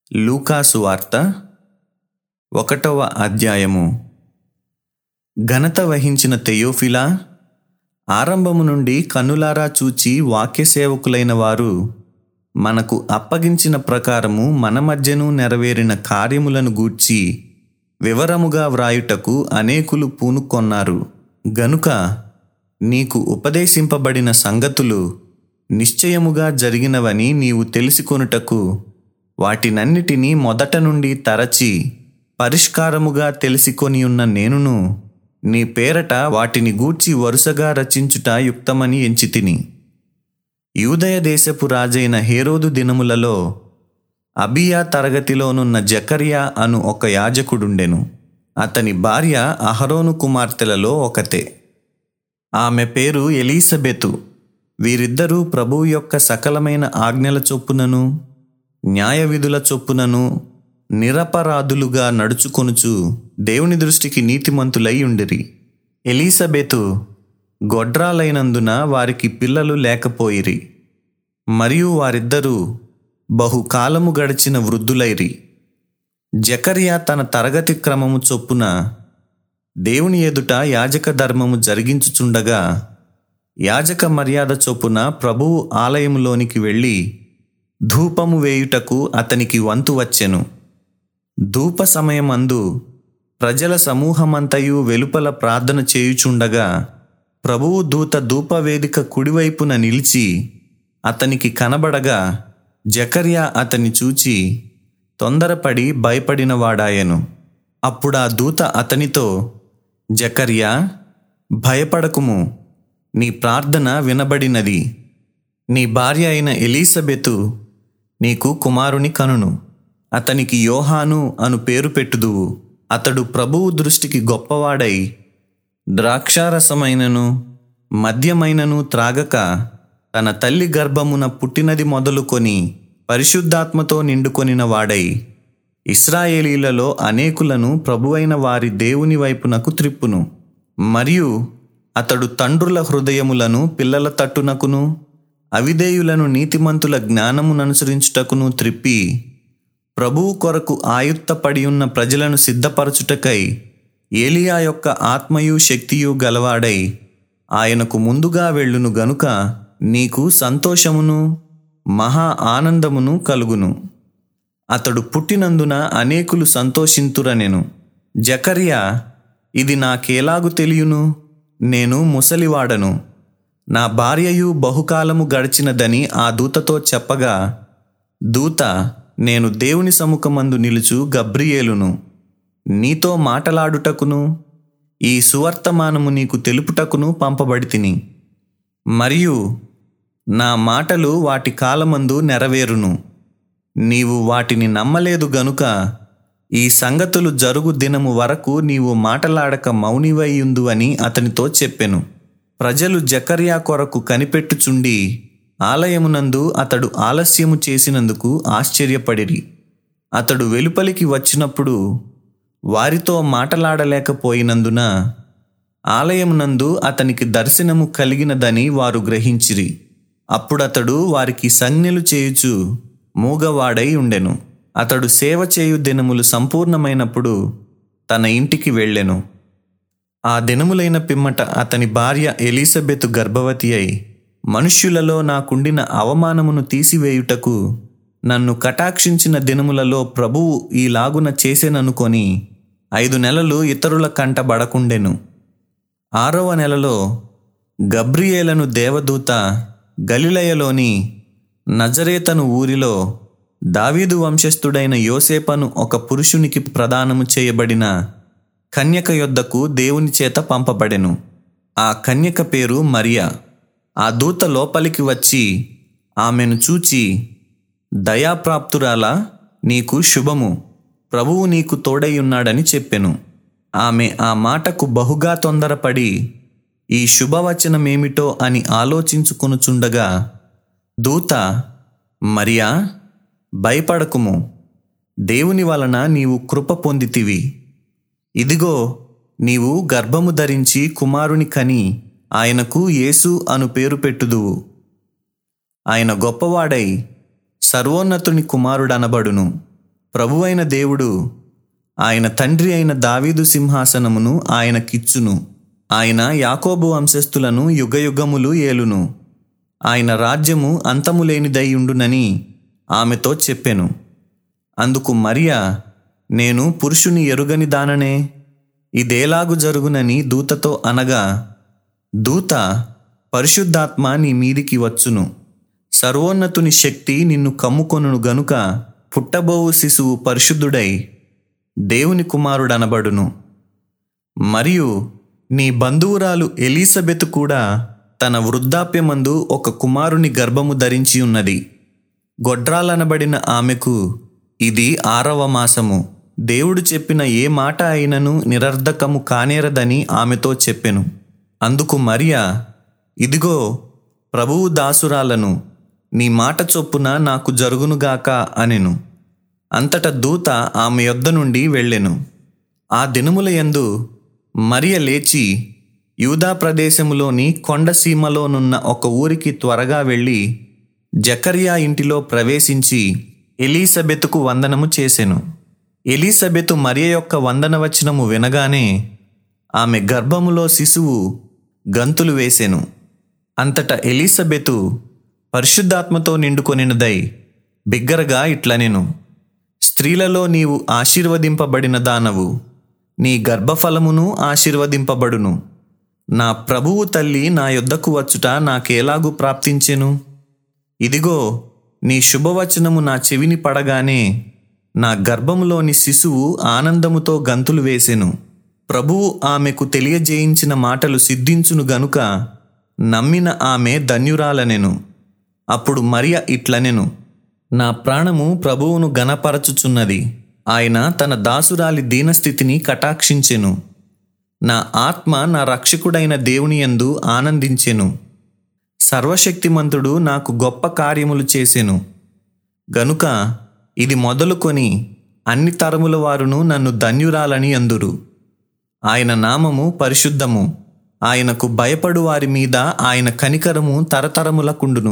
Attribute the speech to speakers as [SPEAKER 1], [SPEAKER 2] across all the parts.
[SPEAKER 1] లూకాసు వార్త ఒకటవ అధ్యాయము ఘనత వహించిన తెయోఫిలా ఆరంభము నుండి కన్నులారా చూచి వాక్య సేవకులైన వారు మనకు అప్పగించిన ప్రకారము మన మధ్యను నెరవేరిన కార్యములను గూర్చి వివరముగా వ్రాయుటకు అనేకులు పూనుకొన్నారు గనుక నీకు ఉపదేశింపబడిన సంగతులు నిశ్చయముగా జరిగినవని నీవు తెలుసుకొనుటకు వాటినన్నిటినీ మొదట నుండి తరచి పరిష్కారముగా తెలిసికొని ఉన్న నేనును నీ పేరట వాటిని గూర్చి వరుసగా రచించుట యుక్తమని ఎంచితిని యూదయ దేశపు రాజైన హేరోదు దినములలో అబియా తరగతిలోనున్న జకర్యా అను ఒక యాజకుడుండెను అతని భార్య అహరోను కుమార్తెలలో ఒకతే ఆమె పేరు ఎలీసబెతు వీరిద్దరూ ప్రభువు యొక్క సకలమైన ఆజ్ఞల చొప్పునను న్యాయ విధుల చొప్పునను నిరపరాధులుగా నడుచుకొనుచు దేవుని దృష్టికి నీతిమంతులై ఉండిరి ఎలీసబెతు గొడ్రాలైనందున వారికి పిల్లలు లేకపోయిరి మరియు వారిద్దరూ బహుకాలము గడిచిన వృద్ధులైరి జకర్యా తన తరగతి క్రమము చొప్పున దేవుని ఎదుట యాజక ధర్మము జరిగించుచుండగా యాజక మర్యాద చొప్పున ప్రభువు ఆలయములోనికి వెళ్ళి ధూపము వేయుటకు అతనికి వంతు వచ్చెను ధూప సమయమందు ప్రజల సమూహమంతయు వెలుపల ప్రార్థన చేయుచుండగా ప్రభువు దూత ధూపవేదిక కుడివైపున నిలిచి అతనికి కనబడగా జకర్యా అతన్ని చూచి తొందరపడి భయపడిన వాడాయను అప్పుడా దూత అతనితో జకర్యా భయపడకుము నీ ప్రార్థన వినబడినది నీ భార్య అయిన ఎలీసబెతు నీకు కుమారుని కనును అతనికి యోహాను అను పేరు పెట్టుదువు అతడు ప్రభువు దృష్టికి గొప్పవాడై ద్రాక్షారసమైనను మద్యమైనను త్రాగక తన తల్లి గర్భమున పుట్టినది మొదలుకొని పరిశుద్ధాత్మతో నిండుకొనిన వాడై ఇస్రాయేలీలలో అనేకులను ప్రభువైన వారి దేవుని వైపునకు త్రిప్పును మరియు అతడు తండ్రుల హృదయములను పిల్లల తట్టునకును అవిధేయులను నీతిమంతుల జ్ఞానముననుసరించుటకును త్రిప్పి ప్రభువు కొరకు ఆయుత్తపడి ఉన్న ప్రజలను సిద్ధపరచుటకై ఏలియా యొక్క ఆత్మయు శక్తియు గలవాడై ఆయనకు ముందుగా వెళ్ళును గనుక నీకు సంతోషమును మహా ఆనందమును కలుగును అతడు పుట్టినందున అనేకులు సంతోషింతురనెను జకర్యా ఇది నాకేలాగు తెలియను నేను ముసలివాడను నా భార్యయు బహుకాలము గడిచినదని ఆ దూతతో చెప్పగా దూత నేను దేవుని సముఖమందు నిలుచు గబ్రియేలును నీతో మాటలాడుటకును ఈ సువర్తమానము నీకు తెలుపుటకును పంపబడి తిని మరియు నా మాటలు వాటి కాలమందు నెరవేరును నీవు వాటిని నమ్మలేదు గనుక ఈ సంగతులు జరుగు దినము వరకు నీవు మాటలాడక మౌనివైయుందు అని అతనితో చెప్పెను ప్రజలు జకర్యా కొరకు కనిపెట్టుచుండి ఆలయమునందు అతడు ఆలస్యము చేసినందుకు ఆశ్చర్యపడిరి అతడు వెలుపలికి వచ్చినప్పుడు వారితో మాటలాడలేకపోయినందున ఆలయమునందు అతనికి దర్శనము కలిగినదని వారు గ్రహించిరి అప్పుడతడు వారికి సంజ్ఞలు చేయుచు మూగవాడై ఉండెను అతడు సేవ చేయు దినములు సంపూర్ణమైనప్పుడు తన ఇంటికి వెళ్ళెను ఆ దినములైన పిమ్మట అతని భార్య ఎలిజబెత్ గర్భవతి అయి మనుష్యులలో నాకుండిన అవమానమును తీసివేయుటకు నన్ను కటాక్షించిన దినములలో ప్రభువు ఈలాగున చేసేననుకొని ఐదు నెలలు ఇతరుల కంట బడకుండెను ఆరవ నెలలో గబ్రియేలను దేవదూత గలిలయలోని నజరేతను ఊరిలో దావీదు వంశస్థుడైన యోసేపను ఒక పురుషునికి ప్రదానము చేయబడిన కన్యక యొద్దకు దేవుని చేత పంపబడెను ఆ కన్యక పేరు మరియా ఆ దూత లోపలికి వచ్చి ఆమెను చూచి దయాప్రాప్తురాలా నీకు శుభము ప్రభువు నీకు తోడై ఉన్నాడని చెప్పెను ఆమె ఆ మాటకు బహుగా తొందరపడి ఈ శుభవచనమేమిటో అని ఆలోచించుకొనుచుండగా దూత మరియా భయపడకుము దేవుని వలన నీవు కృప పొందితివి ఇదిగో నీవు గర్భము ధరించి కుమారుని కని ఆయనకు యేసు అను పేరు పెట్టుదువు ఆయన గొప్పవాడై సర్వోన్నతుని కుమారుడనబడును ప్రభువైన దేవుడు ఆయన తండ్రి అయిన దావీదు సింహాసనమును ఆయనకిచ్చును ఆయన యాకోబు వంశస్థులను యుగయుగములు ఏలును ఆయన రాజ్యము అంతము లేనిదై ఉండునని ఆమెతో చెప్పెను అందుకు మరియా నేను పురుషుని ఎరుగని దాననే ఇదేలాగు జరుగునని దూతతో అనగా దూత పరిశుద్ధాత్మ నీ మీదికి వచ్చును సర్వోన్నతుని శక్తి నిన్ను కమ్ముకొనును గనుక పుట్టబోవు శిశువు పరిశుద్ధుడై దేవుని కుమారుడనబడును మరియు నీ బంధువురాలు ఎలీసబెత్ కూడా తన వృద్ధాప్యమందు ఒక కుమారుని గర్భము ధరించి ఉన్నది గొడ్రాలనబడిన ఆమెకు ఇది ఆరవ మాసము దేవుడు చెప్పిన ఏ మాట అయినను నిరర్ధకము కానేరదని ఆమెతో చెప్పెను అందుకు మరియా ఇదిగో ప్రభువు దాసురాలను నీ మాట చొప్పున నాకు జరుగునుగాక అనెను అంతట దూత ఆమె యొద్ద నుండి వెళ్ళెను ఆ దినముల యందు మరియ లేచి యూదా ప్రదేశములోని కొండసీమలోనున్న ఒక ఊరికి త్వరగా వెళ్ళి జకర్యా ఇంటిలో ప్రవేశించి ఎలీసబెతుకు వందనము చేసెను ఎలీసబెతు మరియ యొక్క వందనవచనము వినగానే ఆమె గర్భములో శిశువు గంతులు వేసెను అంతటా ఎలీసబెతు పరిశుద్ధాత్మతో నిండుకొనినదై బిగ్గరగా ఇట్లనెను స్త్రీలలో నీవు ఆశీర్వదింపబడిన దానవు నీ గర్భఫలమును ఆశీర్వదింపబడును నా ప్రభువు తల్లి నా యొద్దకు వచ్చుట నాకేలాగు ప్రాప్తించెను ఇదిగో నీ శుభవచనము నా చెవిని పడగానే నా గర్భములోని శిశువు ఆనందముతో గంతులు వేసెను ప్రభువు ఆమెకు తెలియజేయించిన మాటలు సిద్ధించును గనుక నమ్మిన ఆమె ధన్యురాలనెను అప్పుడు మరియ ఇట్లనెను నా ప్రాణము ప్రభువును గనపరచుచున్నది ఆయన తన దాసురాలి దీనస్థితిని కటాక్షించెను నా ఆత్మ నా రక్షకుడైన దేవుని యందు ఆనందించెను సర్వశక్తిమంతుడు నాకు గొప్ప కార్యములు చేసెను గనుక ఇది మొదలుకొని అన్ని తరముల వారును నన్ను ధన్యురాలని అందురు ఆయన నామము పరిశుద్ధము ఆయనకు భయపడు వారి మీద ఆయన కనికరము తరతరములకుండును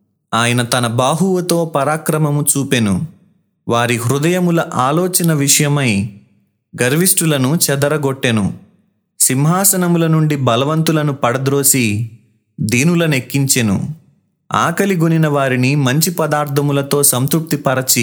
[SPEAKER 1] ఆయన తన బాహువుతో పరాక్రమము చూపెను వారి హృదయముల ఆలోచన విషయమై గర్విష్ఠులను చెదరగొట్టెను సింహాసనముల నుండి బలవంతులను పడద్రోసి దీనులనెక్కించెను ఆకలి గొనిన వారిని మంచి పదార్థములతో సంతృప్తిపరచి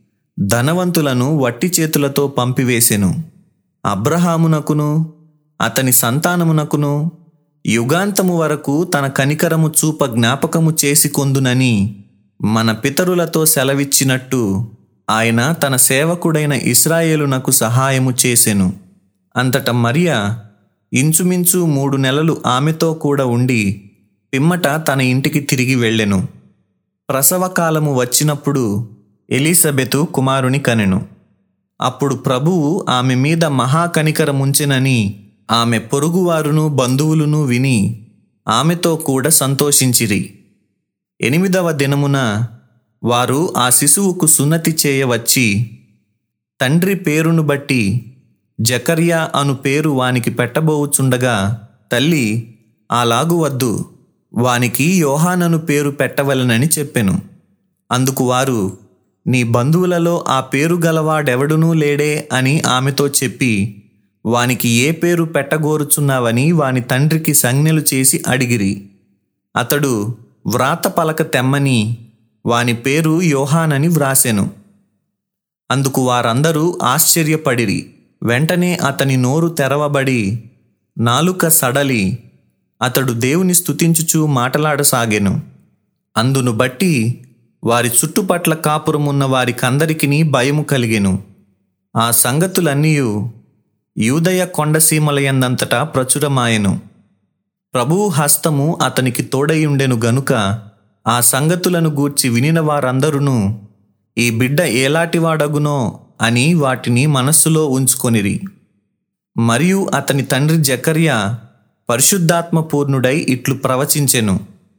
[SPEAKER 1] ధనవంతులను వట్టి చేతులతో పంపివేసెను అబ్రహామునకును అతని సంతానమునకును యుగాంతము వరకు తన కనికరము చూప జ్ఞాపకము చేసి కొందునని మన పితరులతో సెలవిచ్చినట్టు ఆయన తన సేవకుడైన ఇస్రాయేలునకు సహాయము చేసెను అంతట మరియా ఇంచుమించు మూడు నెలలు ఆమెతో కూడా ఉండి పిమ్మట తన ఇంటికి తిరిగి వెళ్ళెను ప్రసవకాలము వచ్చినప్పుడు ఎలిజబెతు కుమారుని కనెను అప్పుడు ప్రభువు ఆమె మీద మహాకనికరముంచెనని ఆమె పొరుగువారును బంధువులును విని ఆమెతో కూడా సంతోషించిరి ఎనిమిదవ దినమున వారు ఆ శిశువుకు సున్నతి చేయవచ్చి తండ్రి పేరును బట్టి జకర్యా అను పేరు వానికి పెట్టబోవుచుండగా తల్లి అలాగు వద్దు వానికి యోహానను పేరు పెట్టవలనని చెప్పెను అందుకు వారు నీ బంధువులలో ఆ పేరు గలవాడెవడునూ లేడే అని ఆమెతో చెప్పి వానికి ఏ పేరు పెట్టగోరుచున్నావని వాని తండ్రికి సంజ్ఞలు చేసి అడిగిరి అతడు వ్రాత పలక తెమ్మని వాని పేరు యోహానని వ్రాసెను అందుకు వారందరూ ఆశ్చర్యపడిరి వెంటనే అతని నోరు తెరవబడి నాలుక సడలి అతడు దేవుని స్తుతించుచూ మాటలాడసాగెను అందును బట్టి వారి చుట్టుపట్ల కాపురమున్న వారికందరికీ భయము కలిగెను ఆ సంగతులన్నీ యూదయ కొండసీమలయందంతటా ప్రచురమాయెను ప్రభువు హస్తము అతనికి తోడయుండెను గనుక ఆ సంగతులను గూర్చి వినిన వారందరూ ఈ బిడ్డ ఏలాటివాడగునో అని వాటిని మనస్సులో ఉంచుకొనిరి మరియు అతని తండ్రి జకర్యా పరిశుద్ధాత్మ పూర్ణుడై ఇట్లు ప్రవచించెను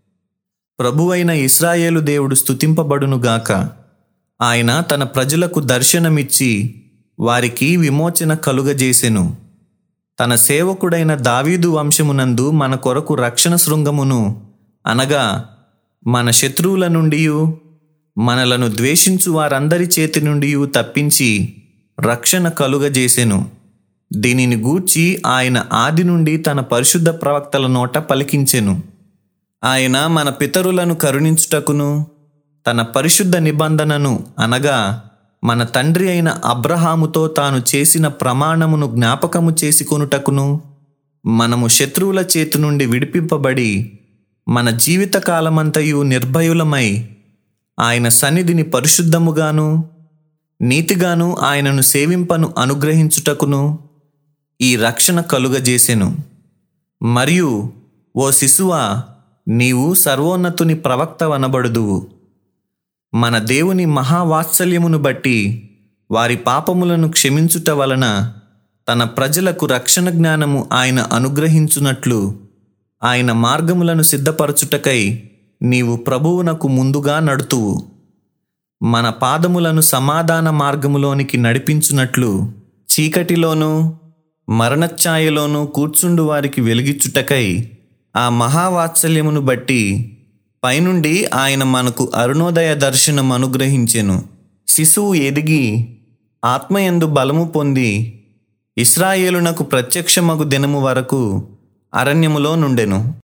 [SPEAKER 1] ప్రభువైన ఇస్రాయేలు దేవుడు స్తుతింపబడునుగాక ఆయన తన ప్రజలకు దర్శనమిచ్చి వారికి విమోచన కలుగజేసెను తన సేవకుడైన దావీదు వంశమునందు మన కొరకు రక్షణ శృంగమును అనగా మన శత్రువుల నుండి మనలను ద్వేషించు వారందరి చేతి నుండి తప్పించి రక్షణ కలుగజేసెను దీనిని గూర్చి ఆయన ఆది నుండి తన పరిశుద్ధ ప్రవక్తల నోట పలికించెను ఆయన మన పితరులను కరుణించుటకును తన పరిశుద్ధ నిబంధనను అనగా మన తండ్రి అయిన అబ్రహాముతో తాను చేసిన ప్రమాణమును జ్ఞాపకము చేసుకొనుటకును మనము శత్రువుల చేతి నుండి విడిపింపబడి మన జీవితకాలమంతయు నిర్భయులమై ఆయన సన్నిధిని పరిశుద్ధముగాను నీతిగాను ఆయనను సేవింపను అనుగ్రహించుటకును ఈ రక్షణ కలుగజేసెను మరియు ఓ శిశువా నీవు సర్వోన్నతుని ప్రవక్త వనబడుదువు మన దేవుని మహావాత్సల్యమును బట్టి వారి పాపములను క్షమించుట వలన తన ప్రజలకు రక్షణ జ్ఞానము ఆయన అనుగ్రహించునట్లు ఆయన మార్గములను సిద్ధపరచుటకై నీవు ప్రభువునకు ముందుగా నడుతువు మన పాదములను సమాధాన మార్గములోనికి నడిపించునట్లు చీకటిలోనూ మరణఛాయలోనూ కూర్చుండు వారికి వెలిగిచ్చుటకై ఆ మహావాత్సల్యమును బట్టి పైనుండి ఆయన మనకు అరుణోదయ దర్శనం అనుగ్రహించెను శిశువు ఎదిగి ఆత్మయందు బలము పొంది ఇస్రాయేలునకు ప్రత్యక్షమగు దినము వరకు అరణ్యములో నుండెను